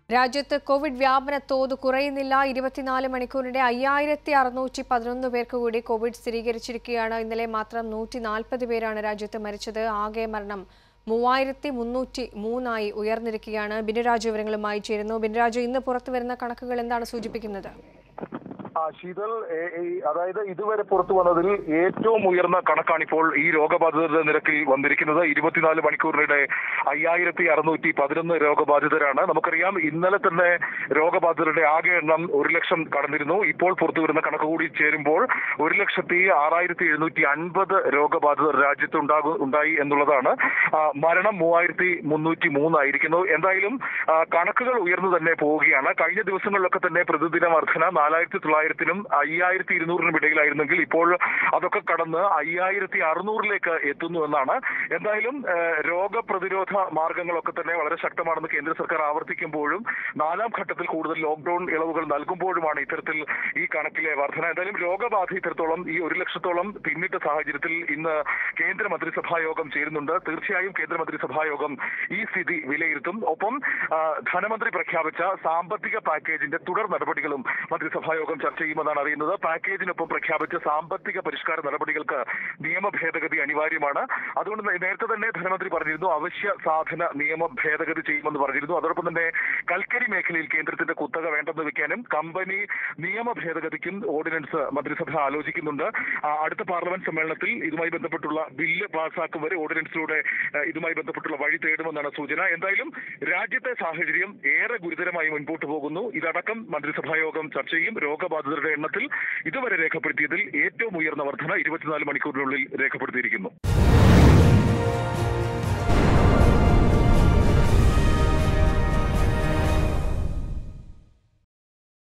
രാജ്യത്ത് കോവിഡ് വ്യാപന തോത് കുറയുന്നില്ല ഇരുപത്തിനാല് മണിക്കൂറിന്റെ അയ്യായിരത്തി അറുന്നൂറ്റി പതിനൊന്ന് പേർക്ക് കൂടി കോവിഡ് സ്ഥിരീകരിച്ചിരിക്കുകയാണ് ഇന്നലെ മാത്രം നൂറ്റി നാൽപ്പത് പേരാണ് രാജ്യത്ത് മരിച്ചത് ആകെ മരണം മൂവായിരത്തി മുന്നൂറ്റി മൂന്നായി ഉയർന്നിരിക്കുകയാണ് ബിനുരാജ് വിവരങ്ങളുമായി ചേരുന്നു ബിനുരാജ് ഇന്ന് പുറത്തു വരുന്ന കണക്കുകൾ എന്താണ് സൂചിപ്പിക്കുന്നത് ആ ശീതൽ ഏ, ഈ അതായത് ഇതുവരെ പുറത്തു വന്നതിൽ ഏറ്റവും ഉയർന്ന കണക്കാണിപ്പോൾ ഈ രോഗബാധിതരുടെ നിരക്കിൽ വന്നിരിക്കുന്നത് ഇരുപത്തിനാല് മണിക്കൂറിനിടെ അയ്യായിരത്തി അറുന്നൂറ്റി പതിനൊന്ന് രോഗബാധിതരാണ് നമുക്കറിയാം ഇന്നലെ തന്നെ രോഗബാധിതരുടെ ആകെ എണ്ണം ഒരു ലക്ഷം കടന്നിരുന്നു ഇപ്പോൾ പുറത്തു വരുന്ന കണക്ക് കൂടി ചേരുമ്പോൾ ഒരു ലക്ഷത്തി ആറായിരത്തി എഴുന്നൂറ്റി അൻപത് രോഗബാധിതർ രാജ്യത്ത് ഉണ്ടാകു ഉണ്ടായി എന്നുള്ളതാണ് ആ, മരണം മൂവായിരത്തി മുന്നൂറ്റി മൂന്നായിരിക്കുന്നു എന്തായാലും ആ, കണക്കുകൾ ഉയർന്നു തന്നെ പോവുകയാണ് കഴിഞ്ഞ ദിവസങ്ങളിലൊക്കെ തന്നെ പ്രതിദിന വർധന നാലായിരത്തി തൊള്ളായിരത്തിനും അയ്യായിരത്തി ഇരുന്നൂറിനും ഇടയിലായിരുന്നെങ്കിൽ ഇപ്പോൾ അതൊക്കെ കടന്ന് അയ്യായിരത്തി അറുന്നൂറിലേക്ക് എത്തുന്നു എന്നാണ് എന്തായാലും ആ, രോഗപ്രതിരോധ മാർഗങ്ങളൊക്കെ തന്നെ വളരെ ശക്തമാണെന്ന് കേന്ദ്ര സർക്കാർ ആവർത്തിക്കുമ്പോഴും നാലാം ഘട്ടത്തിൽ കൂടുതൽ ലോക്ക്ഡൌൺ ഇളവുകൾ നൽകുമ്പോഴുമാണ് ഇത്തരത്തിൽ ഈ കണക്കിലെ വർധന എന്തായാലും രോഗബാധ ഇത്തരത്തോളം ഈ ഒരു ലക്ഷത്തോളം പിന്നിട്ട സാഹചര്യത്തിൽ ഇന്ന് കേന്ദ്ര മന്ത്രിസഭാ യോഗം ചേരുന്നുണ്ട് തീർച്ചയായും കേന്ദ്ര മന്ത്രിസഭാ യോഗം ഈ സ്ഥിതി വിലയിരുത്തും ഒപ്പം ആ, ധനമന്ത്രി പ്രഖ്യാപിച്ച സാമ്പത്തിക പാക്കേജിന്റെ തുടർ നടപടികളും മന്ത്രിസഭാ യോഗം ചർച്ച ചെയ്യുമെന്നാണ് അറിയുന്നത് പാക്കേജിനൊപ്പം പ്രഖ്യാപിച്ച സാമ്പത്തിക പരിഷ്കാര നടപടികൾക്ക് നിയമ ഭേദഗതി അനിവാര്യമാണ് അതുകൊണ്ട് നേ- നേരത്തെ തന്നെ ധനമന്ത്രി പറഞ്ഞിരുന്നു അവശ്യ സാധന നിയമ ഭേദഗതി ചെയ്യുമെന്ന് പറഞ്ഞിരുന്നു അതോടൊപ്പം തന്നെ കൽക്കരി മേഖലയിൽ കേന്ദ്രത്തിന്റെ കുത്തക വേണ്ടെന്ന് വെക്കാനും കമ്പനി നിയമ ഭേദഗതിക്കും ഓർഡിനൻസ് മന്ത്രിസഭ ആലോചിക്കുന്നുണ്ട് ആ, അടുത്ത പാർലമെന്റ് സമ്മേളനത്തിൽ ഇതുമായി ബന്ധപ്പെട്ടുള്ള ബില്ല് പാസ്സാക്കും വരെ ഓർഡിനൻസിലൂടെ ആ, ഇതുമായി ബന്ധപ്പെട്ടുള്ള വഴി തേടുമെന്നാണ് സൂചന എന്തായാലും രാജ്യത്തെ സാഹചര്യം ഏറെ ഗുരുതരമായി മുൻപോട്ട് പോകുന്നു ഇതടക്കം മന്ത്രിസഭാ യോഗം ചർച്ച ചെയ്യും രോഗബാധിതരുടെ എണ്ണത്തിൽ ഇതുവരെ രേഖപ്പെടുത്തിയതിൽ ഏറ്റവും ഉയർന്ന വർധന ഇരുപത്തിനാല് മണിക്കൂറിനുള്ളിൽ രേഖപ്പെടുത്തിയിരിക്കുന്നു